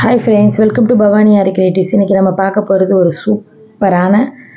hi friends welcome to Bhavani Aari creatives இன்றைக்கி நம்ம பார்க்க போகிறது ஒரு சூப்பரான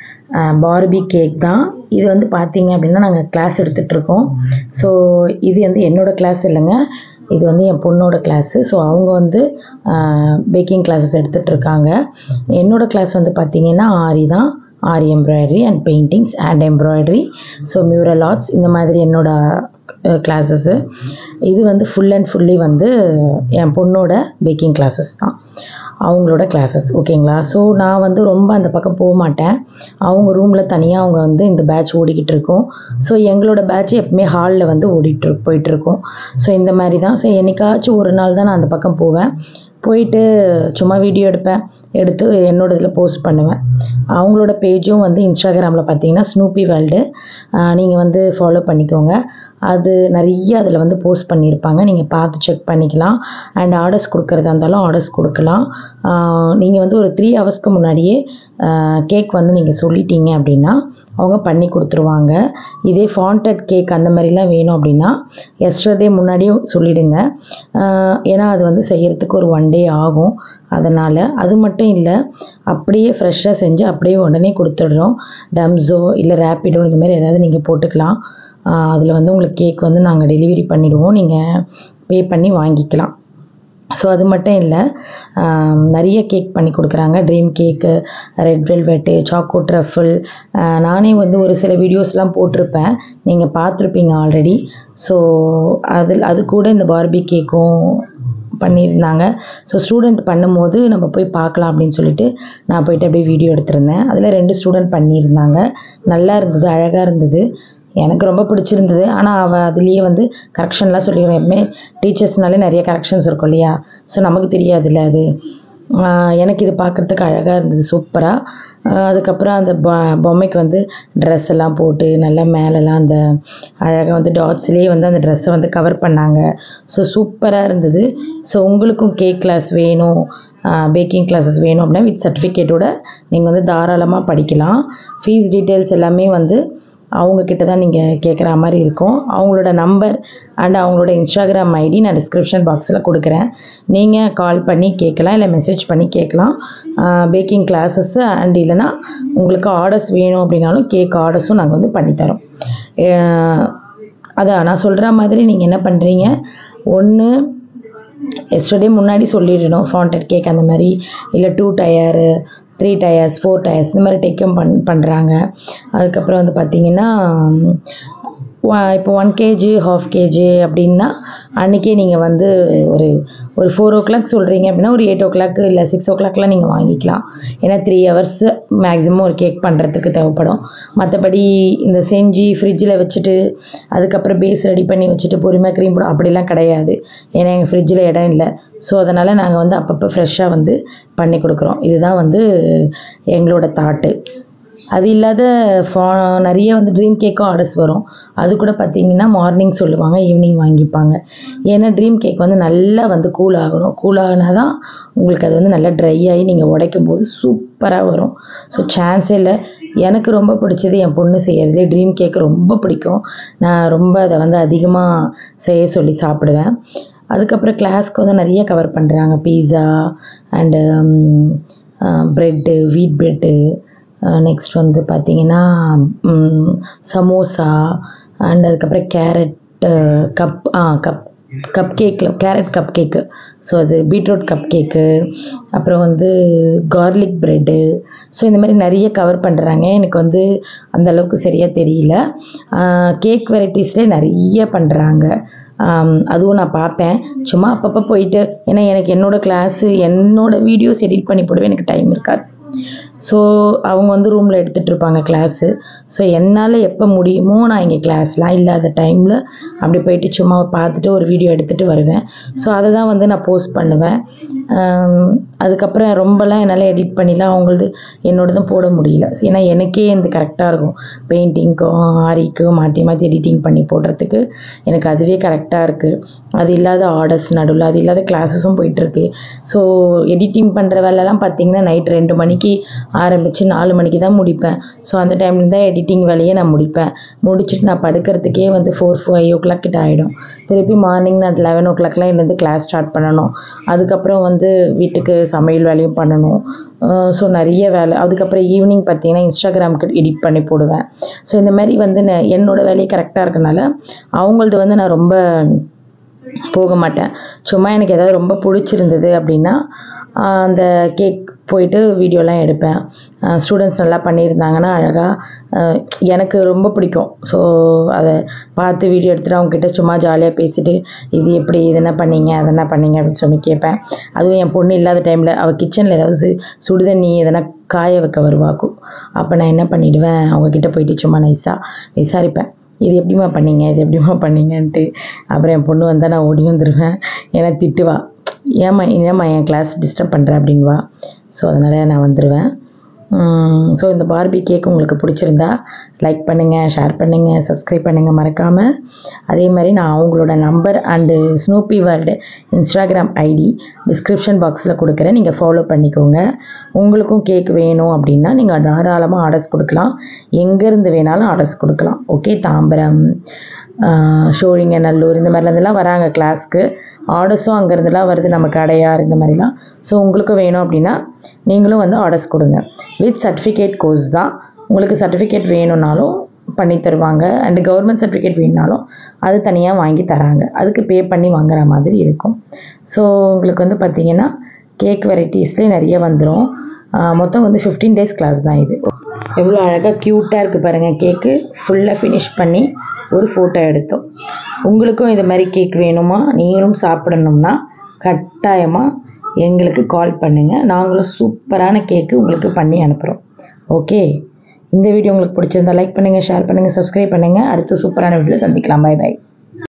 பார்பி கேக் தான் இது வந்து பார்த்தீங்க அப்படின்னா நாங்கள் கிளாஸ் எடுத்துகிட்ருக்கோம் ஸோ இது வந்து என்னோடய கிளாஸ் இல்லைங்க இது வந்து என் பொண்ணோட கிளாஸு ஸோ அவங்க வந்து பேக்கிங் கிளாஸஸ் எடுத்துகிட்ருக்காங்க என்னோடய கிளாஸ் வந்து பார்த்தீங்கன்னா ஆரி தான் aari embroidery and paintings and embroidery so mural arts இந்த மாதிரி என்னோட கிளாஸஸ்ஸு இது வந்து ஃபுல் அண்ட் ஃபுல்லி வந்து என் பொண்ணோட பேக்கிங் கிளாஸஸ் தான் அவங்களோட கிளாஸஸ் ஓகேங்களா ஸோ நான் வந்து ரொம்ப அந்த பக்கம் போக மாட்டேன் அவங்க ரூமில் தனியாக அவங்க வந்து இந்த பேட்ச் ஓடிக்கிட்டு இருக்கோம் ஸோ எங்களோட பேட்ச் எப்பவுமே ஹாலில் வந்து ஓடிட்டு போயிட்டுருக்கோம் ஸோ இந்த மாதிரி தான் ஸோ என்னைக்காச்சும் ஒரு நாள் தான் நான் அந்த பக்கம் போவேன் போயிட்டு சும்மா வீடியோ எடுப்பேன் எடுத்து என்னோட இதில் போஸ்ட் பண்ணுவேன் அவங்களோட பேஜும் வந்து இன்ஸ்டாகிராமில் பார்த்தீங்கன்னா ஸ்னூப்பி வேர்ல்டு நீங்கள் வந்து ஃபாலோ பண்ணிக்கோங்க அது நிறைய அதில் வந்து போஸ்ட் பண்ணியிருப்பாங்க நீங்கள் பார்த்து செக் பண்ணிக்கலாம் அண்ட் ஆர்டர்ஸ் கொடுக்குறதா இருந்தாலும் ஆர்டர்ஸ் கொடுக்கலாம் நீங்கள் வந்து ஒரு த்ரீ ஹவர்ஸ்க்கு முன்னாடியே கேக் வந்து நீங்கள் சொல்லிட்டீங்க அப்படின்னா அவங்க பண்ணி கொடுத்துருவாங்க இதே ஃபாண்டட் கேக் அந்த மாதிரிலாம் வேணும் அப்படின்னா எஸ்டர்டே முன்னாடியே சொல்லிவிடுங்க ஏன்னா அது வந்து செய்கிறதுக்கு ஒரு ஒன் டே ஆகும் அதனால் அது மட்டும் இல்லை அப்படியே ஃப்ரெஷ்ஷாக செஞ்சு அப்படியே உடனே கொடுத்துடுறோம் டம்ஸோ இல்லை ரேப்பிடோ இந்த மாதிரி ஏதாவது நீங்கள் போட்டுக்கலாம் அதில் வந்து உங்களுக்கு கேக் வந்து நாங்கள் டெலிவரி பண்ணிவிடுவோம் நீங்கள் பே பண்ணி வாங்கிக்கலாம் ஸோ அது மட்டும் இல்லை நிறைய கேக் பண்ணி கொடுக்குறாங்க dream cake red velvet choco truffle நானே வந்து ஒரு சில வீடியோஸ்லாம் போட்டிருப்பேன் நீங்கள் பார்த்துருப்பீங்க ஆல்ரெடி ஸோ அதில் அது கூட இந்த பார்பி கேக்கும் பண்ணியிருந்தாங்க ஸோ ஸ்டூடெண்ட் பண்ணும்போது நம்ம போய் பார்க்கலாம் அப்படின்னு சொல்லிட்டு நான் போயிட்டு அப்படியே வீடியோ எடுத்திருந்தேன் அதில் ரெண்டு ஸ்டூடெண்ட் பண்ணியிருந்தாங்க நல்லா இருந்தது அழகாக இருந்தது எனக்கு ரொம்ப பிடிச்சிருந்தது ஆனால் அவள் அதுலேயே வந்து கரெக்ஷன்லாம் சொல்லிடுறேன் எப்பவுமே டீச்சர்ஸ்னாலே நிறைய கரெக்ஷன்ஸ் இருக்கும் இல்லையா ஸோ நமக்கு தெரியாதுல்ல அது எனக்கு இது பார்க்குறதுக்கு அழகாக இருந்தது சூப்பராக அதுக்கப்புறம் அந்த பொ பொம்மைக்கு வந்து ட்ரெஸ் எல்லாம் போட்டு நல்லா மேலெலாம் அந்த அழகாக வந்து டாட்ஸ்லேயே வந்து அந்த ட்ரெஸ்ஸை வந்து கவர் பண்ணாங்க ஸோ சூப்பராக இருந்தது ஸோ உங்களுக்கும் கேக் கிளாஸ் வேணும் பேக்கிங் கிளாஸஸ் வேணும் அப்படின்னா வித் சர்டிஃபிகேட்டோட நீங்கள் வந்து தாராளமாக படிக்கலாம் ஃபீஸ் டீட்டெயில்ஸ் எல்லாமே வந்து அவங்கக்கிட்ட தான் நீங்கள் கேட்குற மாதிரி இருக்கும் அவங்களோட நம்பர் அண்ட் அவங்களோட இன்ஸ்டாகிராம் ஐடி நான் டிஸ்கிரிப்ஷன் பாக்ஸில் கொடுக்குறேன் நீங்கள் கால் பண்ணி கேட்கலாம் இல்லை மெசேஜ் பண்ணி கேட்கலாம் பேக்கிங் கிளாஸஸ்ஸு அண்ட் இல்லைனா உங்களுக்கு ஆர்டர்ஸ் வேணும் அப்படின்னாலும் கேக் ஆர்டர்ஸும் நாங்கள் வந்து பண்ணித்தரோம் அதான் நான் சொல்கிற மாதிரி நீங்கள் என்ன பண்ணுறீங்க ஒன்று எஸ்டர்டே முன்னாடி சொல்லிடணும் ஃபாண்டட் கேக் அந்த மாதிரி இல்லை two tier three tiers four tiers இந்த மாதிரி டேக்கும் பண் பண்ணுறாங்க அதுக்கப்புறம் வந்து பார்த்திங்கன்னா இப்போ ஒன் கேஜி ஹாஃப் கேஜி அப்படின்னா அன்றைக்கே நீங்கள் வந்து ஒரு ஒரு ஃபோர் ஓ கிளாக் சொல்கிறீங்க அப்படின்னா ஒரு எயிட் ஓ கிளாக் இல்லை சிக்ஸ் ஓ கிளாக்லாம் நீங்கள் வாங்கிக்கலாம் ஏன்னா த்ரீ ஹவர்ஸ் மேக்ஸிமம் ஒரு கேக் பண்ணுறதுக்கு தேவைப்படும் மற்றபடி இந்த செஞ்சு ஃப்ரிட்ஜில் வச்சுட்டு அதுக்கப்புறம் பேஸ் ரெடி பண்ணி வச்சுட்டு பொறுமையாக க்ரீம் போடும் அப்படிலாம் கிடையாது ஏன்னா எங்கள் ஃப்ரிட்ஜில் இடம் இல்லை ஸோ அதனால் நாங்கள் வந்து அப்பப்போ ஃப்ரெஷ்ஷாக வந்து பண்ணி கொடுக்குறோம் இதுதான் வந்து எங்களோட தாட்டு அது இல்லாத ஃபா நிறைய வந்து ட்ரீம் கேக்கும் ஆர்டர்ஸ் வரும் அது கூட பார்த்திங்கன்னா மார்னிங் சொல்லுவாங்க ஈவினிங் வாங்கிப்பாங்க ஏன்னா ட்ரீம் கேக் வந்து நல்லா வந்து கூல் ஆகணும் கூல் ஆகினா தான் உங்களுக்கு அது வந்து நல்லா ட்ரை ஆகி நீங்கள் உடைக்கும் போது சூப்பராக வரும் ஸோ சான்ஸே இல்லை எனக்கு ரொம்ப பிடிச்சது என் பொண்ணு செய்கிறதுலே ட்ரீம் கேக் ரொம்ப பிடிக்கும் நான் ரொம்ப அதை வந்து அதிகமாக செய்ய சொல்லி சாப்பிடுவேன் அதுக்கப்புறம் கிளாஸ்க்கு வந்து நிறைய கவர் பண்ணுறாங்க pizza and bread wheat bread next வந்து பார்த்திங்கன்னா சமோசா அண்ட் அதுக்கப்புறம் carrot cup ah cup cup கேக்கில் கேரட் கப் கேக்கு ஸோ அது பீட்ரூட் கப் கேக்கு அப்புறம் வந்து கார்லிக் ப்ரெட்டு ஸோ இந்த மாதிரி நிறைய கவர் பண்ணுறாங்க எனக்கு வந்து அந்தளவுக்கு சரியாக தெரியல கேக் வெரைட்டிஸ்லேயே நிறைய பண்ணுறாங்க அதுவும் நான் பார்ப்பேன் சும்மா அப்பப்போ போயிட்டு ஏன்னா எனக்கு என்னோடய கிளாஸு என்னோடய வீடியோஸ் எடிட் பண்ணி போடவே எனக்கு டைம் இருக்காது ஸோ அவங்க வந்து ரூமில் எடுத்துகிட்டு இருப்பாங்க கிளாஸு ஸோ என்னால் எப்போ முடியுமோ நான் இங்கே கிளாஸ்லாம் இல்லாத டைமில் அப்படி போயிட்டு சும்மா பார்த்துட்டு ஒரு வீடியோ எடுத்துகிட்டு வருவேன் ஸோ அதை தான் வந்து நான் போஸ்ட் பண்ணுவேன் அதுக்கப்புறம் ரொம்பலாம் என்னால் எடிட் பண்ணிலாம் அவங்களது என்னோடதும் போட முடியல ஏன்னா எனக்கே இந்த கரெக்டாக இருக்கும் பெயிண்டிங்க்கும் ஆரிக்கும் மாற்றி மாற்றி எடிட்டிங் பண்ணி போடுறதுக்கு எனக்கு அதுவே கரெக்டாக இருக்குது அது இல்லாத ஆர்டர்ஸ் நடுவில் அது இல்லாத கிளாஸஸும் போயிட்டுருக்கு ஸோ எடிட்டிங் பண்ணுற வேலைலாம் பார்த்திங்கன்னா நைட் ரெண்டு மணிக்கு ஆரம்பித்து நாலு மணிக்கு தான் முடிப்பேன் ஸோ அந்த டைம்ல தான் எடிட்டிங் வேலையை நான் முடிப்பேன் முடிச்சுட்டு நான் படுக்கிறதுக்கே வந்து ஃபோர் ஃபைவ் ஓ கிளாக் கிட்ட ஆகிடும் திருப்பி மார்னிங் நான் லெவன் ஓ கிளாக்லாம் எழுந்து கிளாஸ் ஸ்டார்ட் பண்ணணும் அதுக்கப்புறம் வந்து வீட்டுக்கு சமையல் வேலையும் பண்ணணும் ஸோ நிறைய வேலை அதுக்கப்புறம் ஈவினிங் பார்த்தீங்கன்னா இன்ஸ்டாகிராமுக்கு எடிட் பண்ணி போடுவேன் ஸோ இந்த மாதிரி வந்து நான் என்னோட வேலையை கரெக்டாக இருக்கனால அவங்களது வந்து நான் ரொம்ப போக மாட்டேன் சும்மா எனக்கு ஏதாவது ரொம்ப பிடிச்சிருந்தது அப்படின்னா ஆஹ் அந்த கேக் போயிட்டு வீடியோலாம் எடுப்பேன் ஸ்டூடெண்ட்ஸ் நல்லா பண்ணியிருந்தாங்கன்னா அழகாக எனக்கு ரொம்ப பிடிக்கும் ஸோ அதை பார்த்து வீடியோ எடுத்துகிட்டு அவங்கக்கிட்ட சும்மா ஜாலியாக பேசிட்டு இது எப்படி இது என்ன பண்ணீங்க அது என்ன பண்ணீங்க அப்படின்னு சொல்லி கேட்பேன் அதுவும் என் பொண்ணு இல்லாத டைமில் அவள் கிச்சனில் ஏதாவது சு சுடுதண்ணி எதனா காய வைக்க வருவாக்கும் அப்போ நான் என்ன பண்ணிவிடுவேன் அவங்கக்கிட்ட போயிட்டு சும்மா நைஸாக விசாரிப்பேன் இது எப்படிம்மா பண்ணீங்க இது எப்படிம்மா பண்ணீங்கன்ட்டு அப்புறம் என் பொண்ணு வந்தால் நான் ஓடி வந்துடுவேன் ஏன்னா திட்டுவா ஏம்மா ஏம்மா என் கிளாஸ் டிஸ்டர்ப் பண்ணுற அப்படின்வா ஸோ அதனால் நான் வந்துடுவேன் ஸோ இந்த பார்பி கேக் உங்களுக்கு பிடிச்சிருந்தா லைக் பண்ணுங்கள் ஷேர் பண்ணுங்கள் சப்ஸ்கிரைப் பண்ணுங்கள் மறக்காமல் அதே மாதிரி நான் அவங்களோட number and Snoopy world Instagram ID description பாக்ஸில் கொடுக்குறேன் நீங்கள் ஃபாலோ பண்ணிக்கோங்க உங்களுக்கும் கேக் வேணும் அப்படின்னா நீங்கள் தாராளமாக ஆர்டர்ஸ் கொடுக்கலாம் எங்கேருந்து வேணாலும் ஆர்டர்ஸ் கொடுக்கலாம் ஓகே தாம்பரம் ஷோரிங்க நல்லூர் இந்த மாதிரிலேருந்துலாம் வராங்க கிளாஸ்க்கு ஆர்டர்ஸும் அங்கேருந்துலாம் வருது நமக்கு அடையார் இந்த மாதிரிலாம் ஸோ உங்களுக்கும் வேணும் அப்படின்னா நீங்களும் வந்து ஆர்டர்ஸ் கொடுங்க வித் சர்டிஃபிகேட் கோர்ஸ் தான் உங்களுக்கு சர்டிஃபிகேட் வேணும்னாலும் பண்ணி தருவாங்க அண்டு கவர்மெண்ட் சர்டிஃபிகேட் வேணுனாலும் அது தனியாக வாங்கி தராங்க அதுக்கு பே பண்ணி வாங்குற மாதிரி இருக்கும் ஸோ உங்களுக்கு வந்து பார்த்தீங்கன்னா கேக் வெரைட்டிஸ்லேயே நிறைய வந்துடும் மொத்தம் வந்து ஃபிஃப்டீன் டேஸ் கிளாஸ் தான் இது எவ்வளோ அழகாக க்யூட்டாக இருக்குது பாருங்கள் கேக்கு ஃபுல்லாக ஃபினிஷ் பண்ணி ஒரு ஃபோட்டோ எடுத்தோம் உங்களுக்கும் இது மாதிரி கேக் வேணுமா நீங்களும் சாப்பிடணும்னா கட்டாயமாக எங்களுக்கு கால் பண்ணுங்கள் நாங்களும் சூப்பரான கேக்கு உங்களுக்கு பண்ணி அனுப்புகிறோம் ஓகே இந்த வீடியோ உங்களுக்கு பிடிச்சிருந்தா லைக் பண்ணுங்கள் ஷேர் பண்ணுங்கள் சப்ஸ்கிரைப் பண்ணுங்கள் அடுத்த சூப்பரான வீடியோவில் சந்திக்கலாம் பை பை